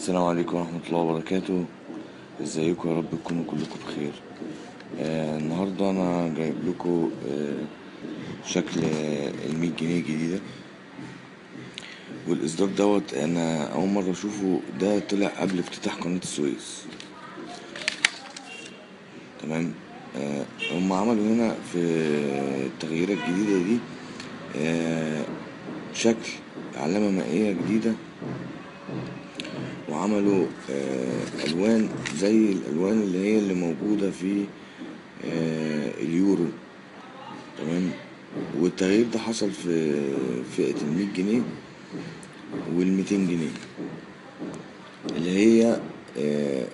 السلام عليكم ورحمة الله وبركاته ازيكم يا رب تكونوا كلكم بخير آه النهاردة انا جايب لكم آه شكل المية جنيه الجديدة والاصدار دوت انا اول مرة اشوفه ده طلع قبل افتتاح قناة السويس تمام آه هم عملوا هنا في التغييرات الجديدة دي آه شكل علامة مائية جديدة وعملوا آه الوان زي الالوان اللي هي اللي موجوده في آه اليورو تمام والتغيير ده حصل في فئه المية جنيه والميتين جنيه اللي هي آه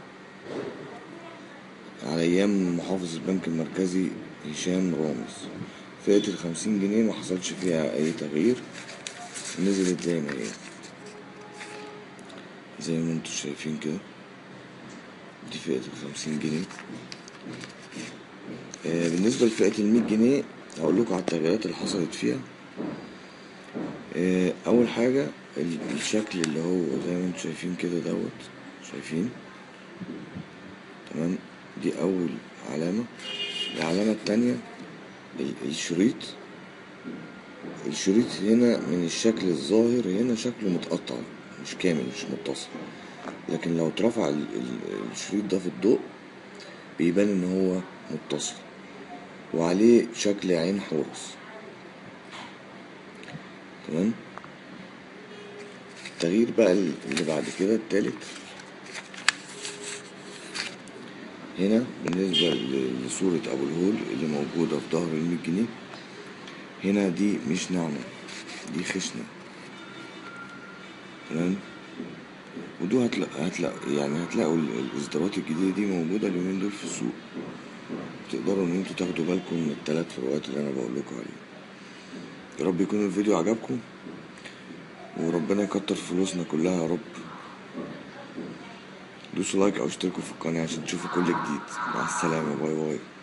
على ايام محافظ البنك المركزي هشام رامز فئه الخمسين جنيه ما حصلش فيها اي تغيير نزلت زي ما هي زي ما انتوا شايفين كده دي فئة الخمسين جنيه آه بالنسبة لفئة المية جنيه هقول لكم على التغييرات اللي حصلت فيها آه أول حاجة الشكل اللي هو زي ما انتوا شايفين كده دوت شايفين تمام دي أول علامة العلامة التانية الشريط الشريط هنا من الشكل الظاهر هنا شكله متقطع مش كامل مش متصل لكن لو اترفع الشريط ده في الضوء بيبان ان هو متصل وعليه شكل عين حورس تمام التغيير بقى اللي بعد كده التالت هنا بالنسبة لصورة أبو الهول اللي موجودة في ظهر المية جنيه هنا دي مش ناعمة دي خشنة تمام ودول هتلاقوا هتلاقوا يعني هتلاقوا الاصدارات الجديدة دي موجودة اليومين دول في السوق تقدروا ان انتوا تاخدوا بالكم من التلات فروقات اللي انا بقول لكم عليهم يا رب يكون الفيديو عجبكم وربنا يكتر فلوسنا كلها يا رب دوسوا لايك او اشتركوا في القناة عشان تشوفوا كل جديد مع السلامة باي باي